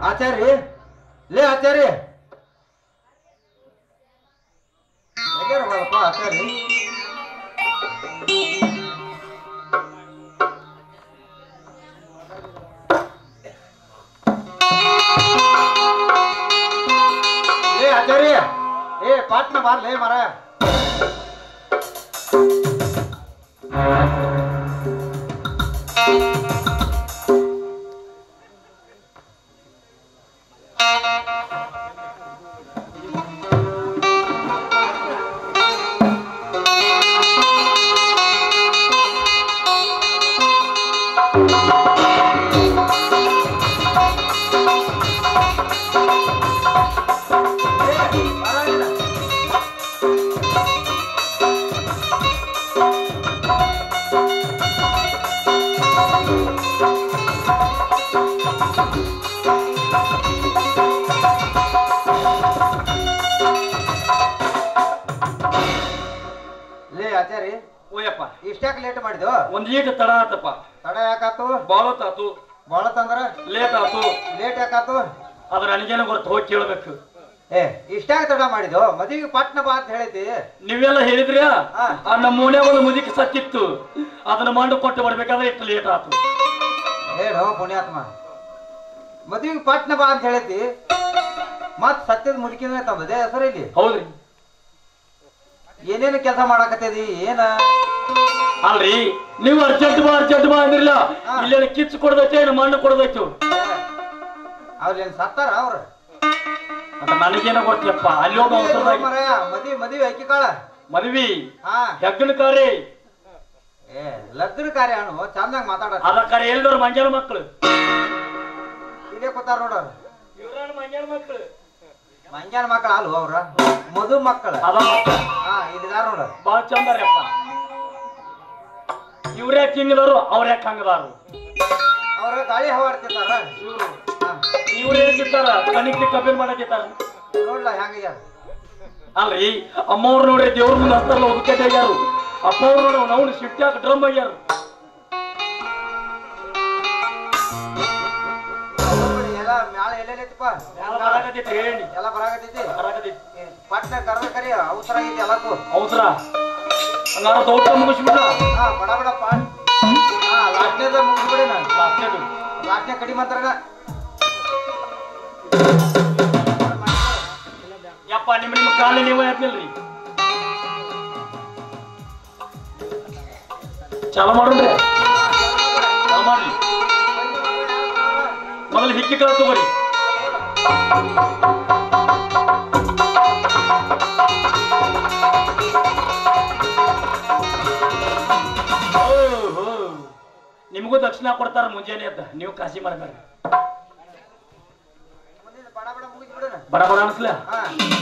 ಆಚಾರಿ ಲೇ ಆಚಾರಿ ಎಗ್ಯಾರ ಬಾಳಪ್ಪ ಆಚಾರಿ ಲೇ ಆಚಾರಿ ಏ ಪಾಟ್ನ ಬಾರ್ಲೇ ಮರ ಏ, ಬಾರ ಇಲ್ಲ. ಲೇ ಆಚಾರಿ ಓಯಪ್ಪ ಇಷ್ಟ್ಯಾಕೆ ಲೇಟ್ ಮಾಡಿದ್ದು ಒಂದ್ ಈಟ್ ತಡ ಆತಪ್ಪ ತಡ ಯಾಕಾತು ಬಾಳತ್ ಆತು ಬಾಳ ತಂದ್ರ ಲೇಟ್ ಆತು ಲೇಟ್ ಯಾಕಾತು ಅದ್ರ ನನಗೇನು ಗೊತ್ತು ಹೋಗಿ ಕೇಳ್ಬೇಕು ಏ ಇಷ್ಟ್ಯಾಕೆ ತಡ ಮಾಡಿದ್ದು ಮದುವೆಗೆ ಪಟ್ನ ಬಾ ಅಂತ ಹೇಳಿತಿ ನೀವೆಲ್ಲ ಹೇಳಿದ್ರ್ಯಾ ಹಾ. ಆ ನಮ್ಮ ಮನೆ ಒಂದು ಮುದುಕಿ ಸತ್ತಿತ್ತು ಅದನ್ನ ಮಂಡು ಕೊಟ್ಟು ಬರ್ಬೇಕಾದ್ರೆ ಇಷ್ಟು ಲೇಟ್ ಆತು ಹೇಳು ಪುಣ್ಯಾತ್ಮ ಮದುವೆಗೆ ಪಟ್ನ ಬಾ ಅಂತ ಹೇಳೈತಿ ಮತ್ ಸತ್ಯದ ಮುದುಕಿನ ತಂಬದೆ ಹೆಸರು ಇಲ್ಲಿ ಹೌದ್ರಿ ಏನೇನು ಕೆಲಸ ಮಾಡಾಕತ್ತದಿ ಏನ ಅಲ್ರಿ ನೀವು ಅರ್ಜೆಂಟ್ ಬಾ ಅರ್ಜೆಂಟ್ ಬಾ ಅಂದ್ರಿಲ್ಲ ಹಾ. ಇಲ್ಲೇನು ಕಿಚ್ಚು ಕೊಡ್ದೈತೆ ಏನು ಮಣ್ಣು ಕೊಡ್ದೈತು ಅವ್ರೇನ್ ಸತ್ತಾರ ಅವ್ರ ಅಂತ ನನಗೇನೋ ಗೊತ್ತಿಲ್ಲಪ್ಪ ಅಲ್ಲಿ ಹೋಗಿ ಅವಸರದಾಗಿ ಮರಯ ಮದ್ವಿ ಮದ್ವಿ ಅಕ್ಕಿ ಕಾಳ ಮದ್ವಿ ಹಾ ಹೆಗ್ಗಣ ಕಾರ್ಯ ಏ ಲಗ್ನ ಕಾರ್ಯ ಅನು ಚಂದಾಗ ಮಾತಾಡ ಅದ ಕರೆ ಎಲ್ದವ್ರು ಮಂಜಾನ ಮಕ್ಕಳು ಇಲ್ಲೇ ಕೂತಾರ ನೋಡವ್ರ ಇವ್ರಾನ ಮಂಜಾನ ಮಕ್ಕಳು ಮಂಗ್ಯಾನ ಮಕ್ಕಳ ಅಲ್ವ ಅವ್ರ ಮಧು ಮಕ್ಕಳ ಅದ ಮಕ್ಕಳು ಹಾ ಇಲ್ಲಿದಾರ ನೋಡ ಬಾಳ ಚಂದಾರಪ್ಪ ಇವ್ರ್ಯಾಕ್ ಹಿಂಗದಾರು ಅವ್ರ್ಯಾಕ್ ಹಂಗದಾರು ಅವ್ರ ಗಾಳಿ ಹವಾಡ್ತಿರ್ತಾರ ಇವ್ರು ಹಾ, ಇವ್ರು ಏನ್ತಿರ್ತಾರ ಕಣಿಕ್ಲಿ ಕಬ್ಬಿನ ಮಾಡತ್ತಿರ್ತಾರ ನೋಡ್ಲ ಹೆಂಗ್ಯಾರ ಅಲ್ರಿ ಅಮ್ಮವ್ರು ನೋಡ್ರಿ ದೇವ್ರ ಮುಂದೆ ಹಸ್ತಾರಲ್ಲ ಒದಕಟ್ಟೆ ಆಗ್ಯಾರು ಅಪ್ಪ ಅವ್ರು ನೋಡ ನಾವು ಶಿಫ್ಟ್ಯಾಕ ಡ್ರಮ್ ಆಗ್ಯಾರು ಎಲ್ಲ ಮ್ಯಾಲ ಎಲ್ಲೆಲ್ಲೈತಿಪ್ಪ ಎಲ್ಲ ಬರಾಕತ್ತೈತಿ ಹೇಳಿ ಎಲ್ಲ ಬರಾಕತ್ತೈತಿ ಬರಾಕತ್ತೈತಿ ಏ, ಪಟ್ನ ಕರ್ದ ಕರಿ ಅವಸರ ಆಗೈತಿ ಎಲ್ಲಕ್ಕೂ ಅವಸರ ಹಂಗಾರ ದೌಡ ಮುಗಿಸ್ಬಿಟ್ಟ ಹಾ ಬಡ ಬಡ ಪಾಟ್ ಹಾ ಲಾಸ್ಟ್ನೇದ ಮುಗಿಸ್ಬಿಡಿ ನಾನು ಲಾಸ್ಟೇದು ಲಾಸ್ಟ್ನೇ ಕಡಿಮೆ ಅಂತಾರ ಯಪ್ಪ ನಿಮ್ಮ ನಿಮ್ಮ ಕಾಲಿ ನೀವು ಯಾಕಿಲ್ರಿ ಚಾಲು ಮಾಡೋಣ್ರಿ ಚಾಲು ಮಾಡ್ರಿ ಮೊದಲು ಹಿಕ್ಕಿ ಕಳ ತಗೋರಿ ಓಹೋ. ನಿಮಗೂ ದಕ್ಷಿಣ ಕೊಡ್ತಾರ ಮುಂಜಾನೆ ಅಂತ ನೀವು ಕಾಸಿ ಮಾಡಬೇಡ್ರಿ ಬಡ ಬಡ ಮುಗಿಸ್ಬಿಡೋಣ ಬಡ ಬಡ ಅನ್ಸ್ಲ ಹಾ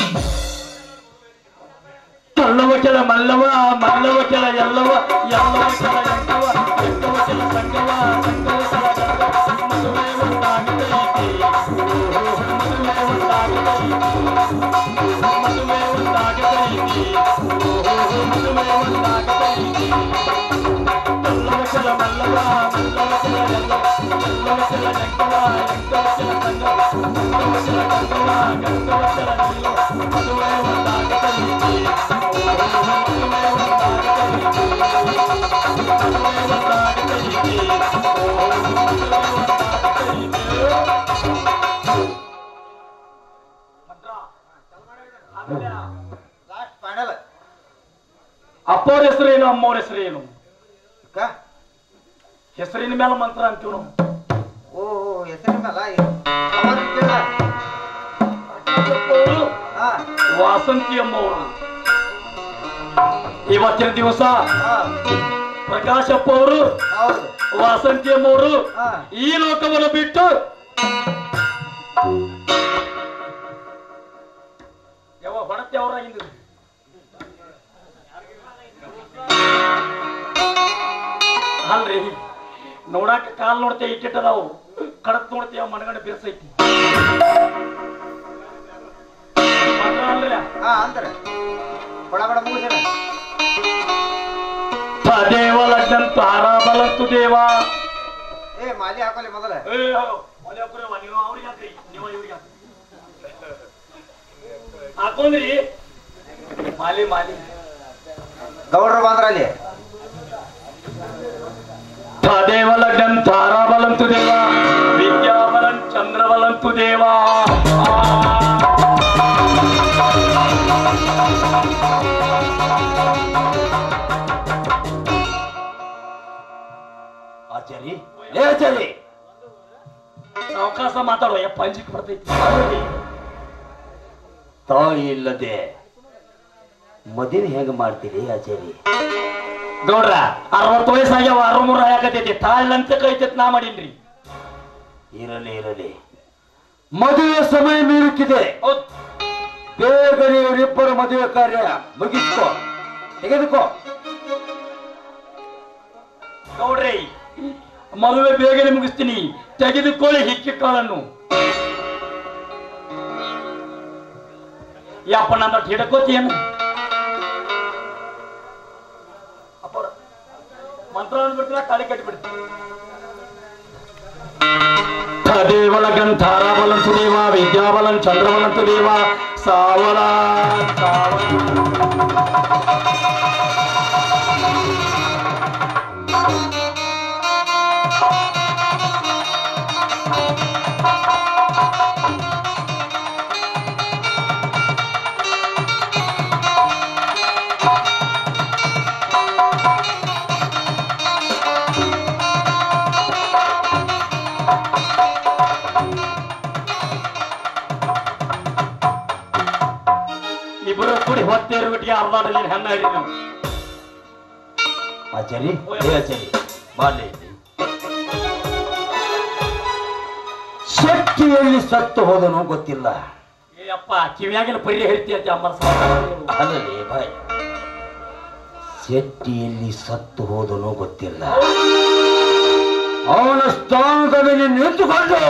ಮಲ್ಲವ ಕೆಲ ಮಲ್ಲವ ಮಲ್ಲವ ಕೆಲ ಎಲ್ಲವ ಎಲ್ಲವ ಕೆಲ ಎಂಕವ ಎಂಕವ ಕೆಲ ಸಂಗವ ಸಂಗವ ಕೆಲ ಗಂಗವ ಮದುವೆ ಒಂದಾಗತೈತಿ ಮದುವೆ ಒಂದಾಗತೈತಿ ಮದುವೆ ಒಂದಾಗತೈತಿ ಮದುವೆ ಒಂದಾಗತೈತಿ ಮಲ್ಲವ ಕೆಲ ಮಲ್ಲವ ಮಲ್ಲವ ಕೆಲ ಎಲ್ಲವ ಎಲ್ಲವ ಕೆಲ ಎಂಕವ ಎಂಕವ ಕೆಲ ಸಂಗವ ಸಂಗವ ಕೆಲ ಗಂಗವ ಗಂಗವ ಕೆಲ ನಿಲ್ಲವ ಮದುವೆ ಒಂದಾಗತೈತಿ ಲಾಸ್ಟ್ ಫೈನಲ್ ಅಪ್ಪವ್ರ ಹೆಸರೇನು ಅಮ್ಮವ್ರ ಹೆಸರೇನು ಅಕ್ಕ ಹೆಸರಿನ ಮೇಲೆ ಮಂತ್ರ ಅಂತೀವಿ ನಾವು ಓ ಹೆಸರಿನ ಮೇಲೆ ಅವರ ಕೇಳ ಅಪ್ಪವ್ರು ಹಾ ವಾಸಂತಿ ಅಮ್ಮವರು ಇವತ್ತಿನ ದಿವಸ ಹಾ ಪ್ರಕಾಶ್ ಅಪ್ಪ ಅವರು ಹೌದು ವಾಸಂತಿ ಅಮ್ಮವರು ಹಾ ಈ ಲೋಕವನ್ನು ಬಿಟ್ಟು ಯಾವ ಹೊಣತೆ ಅವರಾಗಿಂದ ಅಲ್ರಿ ನೋಡಾಕ ಕಾಲ್ ನೋಡ್ತೇವೆ ಇಟ್ಟಿಟ್ಟದಾವು ಕಡತ್ ನೋಡ್ತೇವ ಮನಗಂಡ ಬಿರ್ಸೈತಿ ಮಂತ್ರ ಅಲ್ರಿ ಹಾ ಅಂದ್ರೆ ಬಡ ಬಡ ಮುಗಿಸ್ಯಾರ ದೇವ ಲಗ್ನಂತು ಆರಾಧಲಂತು ದೇವ ಏ ಮಾಲಿ ಹಾಕೋಲಿ ಮೊದಲ ಏ, ಒಲೆ ಠಾಕೂರವ್ವ, ನೀವು ಅವ್ರಿಗೆ ಹಾಕ್ರಿ ನೀವು ಇವ್ರಿಗೆ ಹಾಕ್ರಿ ಹಾಕೊಂಡ್ರಿ ಮಾಲಿ ಮಾಲಿ ಗೌಡ್ರು ಬಂದ್ರಲ್ಲಿ ತದೇವಲಗ್ನಂ ತಾರಾಬಲಂತು ದೇವ ವಿದ್ಯಾಬಲಂ ಚಂದ್ರಬಲಂತು ದೇವ ಆಚಾರಿ ಲೇ ಆಚಾರಿ ಅವಕಾಶ ಮಾತಾಡುವ ಯಪ್ಪ ಅಂಜಿಕ್ ಬರ್ತೈತಿ ತಾಯಿ ಇಲ್ಲದೆ ಮದುವೆ ಹೆಂಗ ಮಾಡ್ತೀರಿ ಆಚಾರಿ ಗೌಡ್ರ ಅರವತ್ತು ವಯಸ್ಸಾಗ್ಯಾವ ಅರವತ್ಮೂರು ಆಯಾಕತೈತಿ ತಾಯಿಲ್ಲ ಅಂತ ಕೈತೈತಿ ನಾ ಮಾಡೀನ್ರಿ ಇರಲಿ ಇರಲಿ ಮದುವೆ ಸಮಯ ಮೀರುತ್ತಿದೆ ಹೌದ್ ಬೇಗನೆ ಇವರಿಬ್ಬರ ಮದುವೆ ಕಾರ್ಯ ಮುಗಿಸ್ಕೋ ತೆಗೆದುಕೋ ಗೌಡ್ರಿ ಮದುವೆ ಬೇಗನೆ ಮುಗಿಸ್ತೀನಿ ತೆಗೆದುಕೊಳ್ಳಿ ಹಿಕ್ಕಿ ಕಾಳನ್ನು ಯಪ್ಪ ನನ್ನ ಹಿಡ್ಕೋತಿಯೇನು ಅಪ್ಪರ ಮಂತ್ರವನ್ನು ಬಿಡ್ತೀನ ಕಾಳಿ ಕಟ್ಟಿ ಬಿಡ್ತೀನಿ ತದೇವಲಗಂ ತಾರಾಬಲಂತು ದೇವ ವಿದ್ಯಾಬಲಂ ಚಂದ್ರಬಲಂತು ದೇವ ಸಾವಲ ಸಾವಲ ಇಬ್ಬರು ಕೂಡಿ ಹೊತ್ತೇರು ಬಿಟ್ಟಿಗೆ ಅರ್ಧಾಡಲಿ ಹೆಣ್ಣ ಹಿಡಿ ನೀವು ಆಚಾರಿ ಲೇ ಆಚಾರಿ ಬಾಲ್ಯ ಶಕ್ತಿಯಲ್ಲಿ ಸತ್ತು ಹೋದನು ಗೊತ್ತಿಲ್ಲ ಏ ಅಪ್ಪ ಕಿವಿಯಾಗಿನ ಪರಿ ಹೇಳ್ತಿ ಅಂತ ಅಮ್ಮರ ಸಮಾಧಾನ ಅಲ್ಲಲೇ ಬಾಯ್ ಶೆಟ್ಟಿಯಲ್ಲಿ ಸತ್ತು ಹೋದನು ಗೊತ್ತಿಲ್ಲ ಅವನ ಸ್ಥಾನದ ಮೇಲೆ ನಿಂತುಕೊಂಡು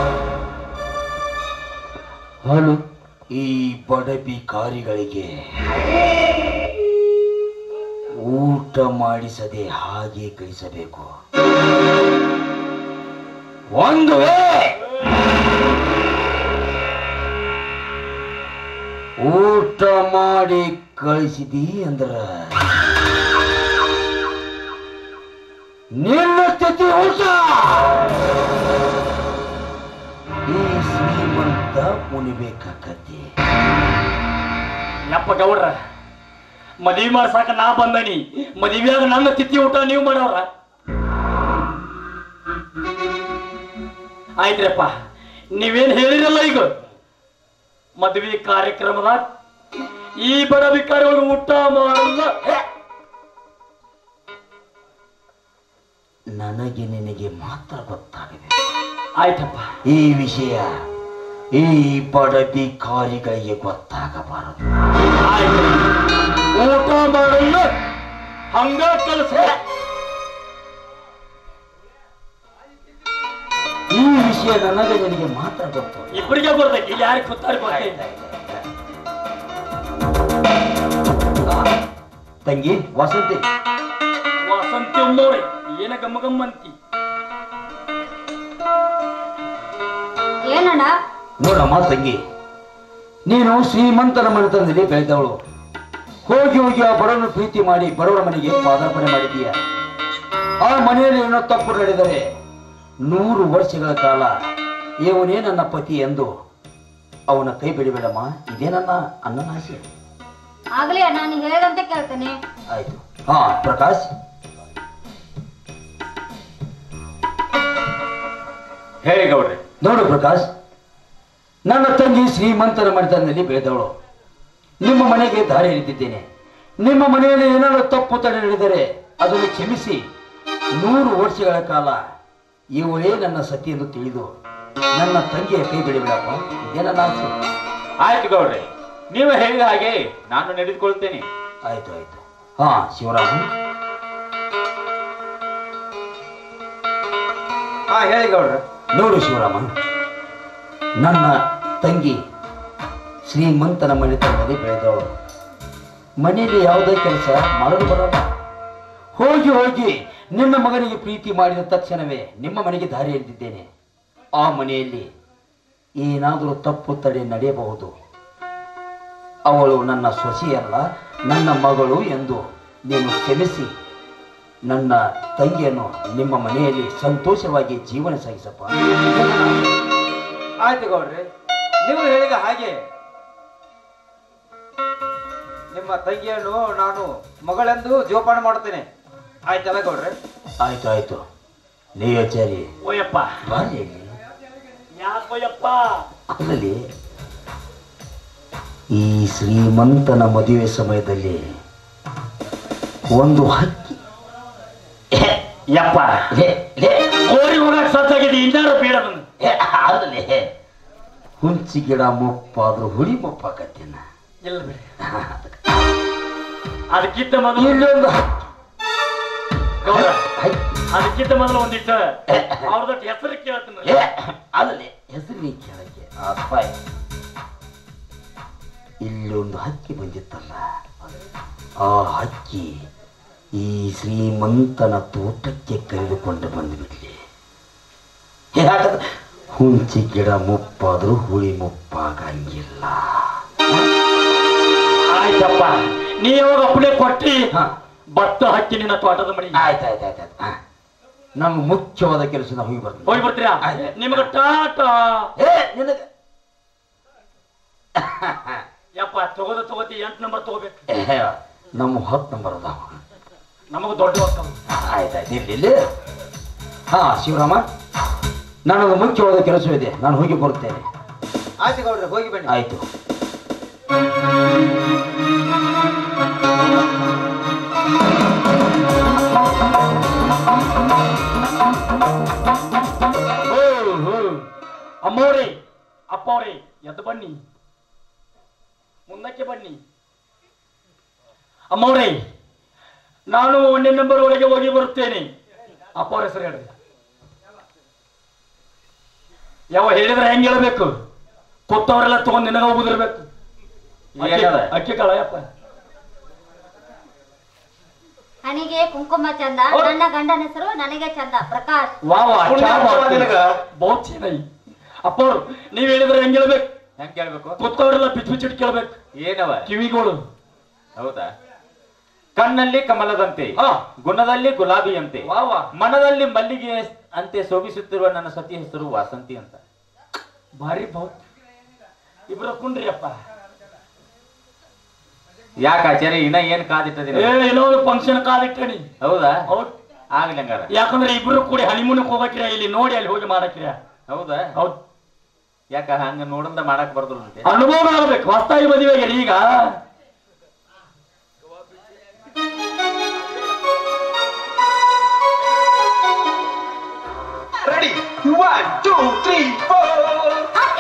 ಹಲು ಈ ಬಡಬಿ ಕಾರಿಗಳಿಗೆ ಊಟ ಮಾಡಿಸದೆ ಹಾಗೆ ಕಳಿಸಬೇಕು ಒಂದು ವೇಳೆ ಊಟ ಮಾಡಿ ಕಳಿಸಿದಿ ಅಂದ್ರ ನಿನ್ನ ಸ್ಥಿತಿ ಊಟ ಈ ಶ್ರೀಮಂತ ಮುನಿಬೇಕಾಕತಿ ಯಪ್ಪ ಗೌಡ್ರ ಮದ್ವಿ ಮಾಡ್ಸಾಕ ನಾ ಬಂದನಿ ಮದ್ವಿಯಾಗ ನನ್ನ ತಿಥಿ ಊಟ ನೀವು ಮಾಡವ್ರ ಆಯ್ತ್ರಪ್ಪ ನೀವೇನ್ ಹೇಳಿರಲ್ಲ ಈಗ ಮದ್ವಿ ಕಾರ್ಯಕ್ರಮದಾಗ ಈ ಬಡ ಬಿಕಾರಿಗಳು ಊಟ ಮಾಡಲ್ಲ ಹೇ, ನನಗೆ ನಿನಗೆ ಮಾತ್ರ ಗೊತ್ತಾಗಬೇಕು ಆಯ್ತಪ್ಪ ಈ ವಿಷಯ ಈ ಬಡಬಿ ಕಾರಿಗಳಿಗೆ ಗೊತ್ತಾಗಬಾರದು ಆಯ್ತು ಊಟ ಮಾಡಲ್ಲ ಹಂಗ ಕಳ್ಸ ಈ ವಿಷಯ ನನಗೆ ನಿನಗೆ ಮಾತ್ರ ಗೊತ್ತು ಇಬ್ಬರಿಗೆ ಬರ್ತೈತಿ ಯಾರಿಗೆ ಗೊತ್ತಾರ ಗೊತ್ತೈತೆ ತಂಗಿ ವಸಂತಿ ವಸಂತಿ ಉಮ್ಮೋರಿ ಏನ ಗಮ್ಮ ಗಮ್ಮಂತಿ ಏನಣ್ಣ ನೋಡಮ್ಮ ತಂಗಿ ನೀನು ಶ್ರೀಮಂತನ ಮನೆತನದಲ್ಲಿ ಬೆಳೆದವಳು ಹೋಗಿ ಹೋಗಿ ಆ ಬಡವನ ಪ್ರೀತಿ ಮಾಡಿ ಬಡವರ ಮನೆಗೆ ಪಾದಾರ್ಪಣೆ ಮಾಡಿದೀಯ ಆ ಮನೆಯಲ್ಲಿ ಏನೋ ತಪ್ಪು ನಡೆದರೆ ನೂರು ವರ್ಷಗಳ ಕಾಲ ಇವನೇ ನನ್ನ ಪತಿ ಎಂದು ಅವನ ಕೈ ಬಿಡಬೇಡಮ್ಮ ಇದೇ ನನ್ನ ಅಣ್ಣನ ಆಸೆ ಆಗ್ಲಿ ಅಣ್ಣ ನೀ ಹೇಳಿದಂತೆ ಕೇಳ್ತೇನೆ ಆಯ್ತು ಹಾ ಪ್ರಕಾಶ್ ಹೇಳಿ ಗೌಡ್ರೆ ನೋಡು ಪ್ರಕಾಶ್ ನನ್ನ ತಂಗಿ ಶ್ರೀಮಂತರ ಮನೆತನದಲ್ಲಿ ಬೆಳೆದವಳು ನಿಮ್ಮ ಮನೆಗೆ ದಾರಿ ಹಿಡಿದಿದ್ದೇನೆ ನಿಮ್ಮ ಮನೆಯಲ್ಲಿ ಏನಾದರೂ ತಪ್ಪು ತಡೆ ನಡೆದರೆ ಅದನ್ನು ಕ್ಷಮಿಸಿ ನೂರು ವರ್ಷಗಳ ಕಾಲ ಇವಳೇ ನನ್ನ ಸತಿ ಎಂದು ತಿಳಿದು ನನ್ನ ತಂಗಿಯ ಕೈ ಬಿಡಬೇಡಪ್ಪ ಇದೇ ನನ್ನ ಆಸೆ ಆಯ್ತು ಗೌಡ್ರೆ ನೀವು ಹೇಳಿದ ಹಾಗೆ ನಾನು ನಡೆದುಕೊಳ್ತೇನೆ ಆಯ್ತು ಆಯ್ತು ಹಾ ಶಿವರಾಮ ಹಾ ಹೇಳಿ ಗೌಡ್ರ ನೋಡು ಶಿವರಾಮ ನನ್ನ ತಂಗಿ ಶ್ರೀಮಂತನ ಮನೆತನದಲ್ಲಿ ಬೆಳೆದವಳು ಮನೆಯಲ್ಲಿ ಯಾವುದೇ ಕೆಲಸ ಮಾಡಲು ಬರಲ್ಲ ಹೋಗಿ ಹೋಗಿ ನಿನ್ನ ಮಗನಿಗೆ ಪ್ರೀತಿ ಮಾಡಿದ ತಕ್ಷಣವೇ ನಿಮ್ಮ ಮನೆಗೆ ದಾರಿ ಎಳೆದಿದ್ದೇನೆ ಆ ಮನೆಯಲ್ಲಿ ಏನಾದರೂ ತಪ್ಪು ತಡೆ ನಡೆಯಬಹುದು ಅವಳು ನನ್ನ ಸೊಸೆಯಲ್ಲ ನನ್ನ ಮಗಳು ಎಂದು ನೀನು ಕ್ಷಮಿಸಿ ನನ್ನ ತಂಗಿಯನ್ನು ನಿಮ್ಮ ಮನೆಯಲ್ಲಿ ಸಂತೋಷವಾಗಿ ಜೀವನ ಸಾಗಿಸಪ್ಪ ಆಯ್ತು ಗೌಡ್ರಿ ನೀವು ಹೇಳಿದ ಹಾಗೆ ನಿಮ್ಮ ತಂಗಿಯನ್ನು ನಾನು ಮಗಳೆಂದು ಜೋಪಾನ ಮಾಡುತ್ತೇನೆ ಆಯ್ತಲ್ಲ ಗೌಡ್ರೆ ಆಯ್ತು ಆಯ್ತು ನೇಯಾಚಾರಿ ಓಯಪ್ಪ ಬಾರಿ ಇಲ್ಲಿ. ಯಾಕೋಯಪ್ಪ ಅಲ್ಲಲ್ಲಿ ಈ ಶ್ರೀಮಂತನ ಮದುವೆ ಸಮಯದಲ್ಲಿ ಒಂದು ಹಕ್ಕಿ ಯಪ್ಪ ಲೇ, ಲೇ, ಕೋರಿ ಹೋಗಕ್ ಸತ್ತಾಗಿದೆ ಇನ್ನಾರು ಬೇಡ ನನ್ನ ಲೇ, ಅಲ್ಲಲ್ಲಿ ಹುಂಚಿ ಗಿಡ ಮುಪ್ಪಾದ್ರೂ ಹುಳಿ ಮುಪ್ಪಾಕತ್ತಿನ ಇಲ್ಲ ಬಿಡಿ ಅದಕ್ಕಿಂತ ಮೊದಲು ಇಲ್ಲೊಂದು ಗೌರ ಹಕ್ಕಿ ಅದಕ್ಕಿಂತ ಮೊದಲು ಒಂದಿಟ್ಟು ಅವ್ರದೊಟ್ಟು ಹೆಸರು ಕೇಳ್ತೀನಿ ಏ, ಅಲ್ಲಲ್ಲಿ ಹೆಸರು ನೀ ಕೇಳಕ್ಕೆ ಅಪ್ಪಾಯ್ ಇಲ್ಲೊಂದು ಹಕ್ಕಿ ಬಂದಿತ್ತಲ್ಲ ಆ ಹಕ್ಕಿ ಈ ಶ್ರೀಮಂತನ ತೋಟಕ್ಕೆ ಕರೆದುಕೊಂಡು ಬಂದುಬಿಡ್ಲಿ ಯಾಕಂದ್ರೆ ಹುಂಚಿ ಗಿಡ ಮುಪ್ಪಾದ್ರೂ ಹುಳಿ ಮುಪ್ಪಾಗಂಗಿಲ್ಲ ಆಯ್ತಪ್ಪ ನೀ ಯಾವಾಗ ಅಪ್ಪಣೆ ಕೊಟ್ಟಿ ಹಾ. ಭತ್ತ ಹಕ್ಕಿ ನಿನ್ನ ತೋಟದ ಮಡಿ ಆಯ್ತಾಯ್ತಾಯ್ತಾಯ್ತು ನಮ್ಮ ಮುಖ್ಯವಾದ ಕೆಲಸ ನಾವು ಹೋಗಿ ಬರ್ತೀವಿ ಹೋಗಿ ಬರ್ತೀರಾ ಆಯ್ತು. ನಿಮಗೆ ಟಾಟಾ ಏ ನಿನಗೆ ಯಪ್ಪ ತಗೋದ ತಗೋತಿ ಎಂಟು ನಂಬರ್ ತಗೋಬೇಕು ಏ, ನಮ್ಮ ಹತ್ತು ನಂಬರ್ ಅದಾವ ನಮಗ ದೊಡ್ಡ ಹೋಗ್ತಾವ ಆಯ್ತಾಯ್ತು ಇಲ್ಲಿ ಇಲ್ಲಿ ಹಾ ಶಿವರಾಮ ನನಗೆ ಮುಖ್ಯವಾದ ಕೆಲಸವಿದೆ ನಾನು ಹೋಗಿ ಬರುತ್ತೇನೆ ಆಯ್ತು ಗೌಡ್ರೆ ಹೋಗಿ ಬನ್ನಿ ಆಯ್ತು ಅಮ್ಮವ್ರಿ ಅಪ್ಪವ್ರಿ ಎದ್ದು ಬನ್ನಿ ಮುಂದಕ್ಕೆ ಬನ್ನಿ ಅಮ್ಮವ್ರಿ ನಾನು ಒಂದೇ ನಂಬರ್ ಒಳಗೆ ಹೋಗಿ ಬರುತ್ತೇನೆ ಅಪ್ಪವ್ರ ಹೆಸರು ಹೇಳ್ರಿ ಯಾವ ಹೇಳಿದ್ರೆ ಹೆಂಗ್ ಹೇಳ್ಬೇಕು ಕೊತ್ತವರೆಲ್ಲ ತಗೊಂಡ್ ನಿನಗ ಹೋಗುದಿರ್ಬೇಕು ಅಕ್ಕಿ- ಏನದ? ಅಕ್ಕಿ ಕಾಳ ಯಪ್ಪ ಹಣಿಗೆ ಕುಂಕುಮ ಚಂದ ನನ್ನ ಗಂಡನ ಹೆಸರು ನನಗೆ ಚಂದ ಪ್ರಕಾಶ್ ವಾ ವಾ ಪುಣ್ಯ ಕ್ಯಾ ಬಾತ್ ಕೊಡುವ ನಿನಗ. ಬಹುತ್ ಚೆನ್ನಾಗಿ ಅಪ್ಪವ್ರು ನೀವ್ ಹೇಳಿದ್ರೆ ಹೆಂಗ್ ಹೇಳ್ಬೇಕು ಹೆಂಗ್ ಕೇಳ್ಬೇಕು ಕೊತ್ತವರೆಲ್ಲ ಬಿಚ್ಚು ಬಿಚ್ಚಿಟ್ಟು ಕೇಳ್ಬೇಕು ಏನವ ಕಿವಿಗಳು ಹೌದಾ ಕಣ್ಣಲ್ಲಿ ಕಮಲದಂತೆ ಹಾ. ಗುಣದಲ್ಲಿ ಗುಲಾಬಿಯಂತೆ ವಾ ವಾ ಮನದಲ್ಲಿ ಮಲ್ಲಿಗೆ ಅಂತೆ ಶೋಭಿಸುತ್ತಿರುವ ನನ್ನ ಸತಿ ಹೆಸರು ವಾಸಂತಿ ಅಂತ ಭಾರಿ ಬಹುತ್ ಇಬ್ರು ಕುಂಡ್ರಿ ಅಪ್ಪ ಯಾಕೆ ಆಚಾರ್ಯ ಇನ್ನ ಏನ್ ಕಾದಿಟ್ಟದಿನ ಏ ಏನೋ ಒಂದು ಫಂಕ್ಷನ್ ಕಾಲಿಟ್ಟಣಿ ಹೌದಾ ಹೌದ್ ಆಗ್ಲಿ ಹಂಗಾರ ಯಾಕಂದ್ರೆ ಇಬ್ರು ಕೂಡಿ ಹನಿಮೂನಕ್ ಹೋಗಕ್ಕಿರ ಇಲ್ಲಿ ನೋಡಿ ಅಲ್ಲಿ ಹೋಗಿ ಮಾಡಕ್ಕಿರ ಹೌದಾ ಹೌದ್ ಯಾಕ ಹಂಗ ನೋಡಂದ ಮಾಡಕ್ ಬರ್ದ್ರಂತೆ ಅನುಭವ ಆಗ್ಬೇಕು ಹೊಸ್ತಾಗಿ ಮದುವೆ ಆಗ್ಯಾರ ಈಗ Ready? One, two, three, four.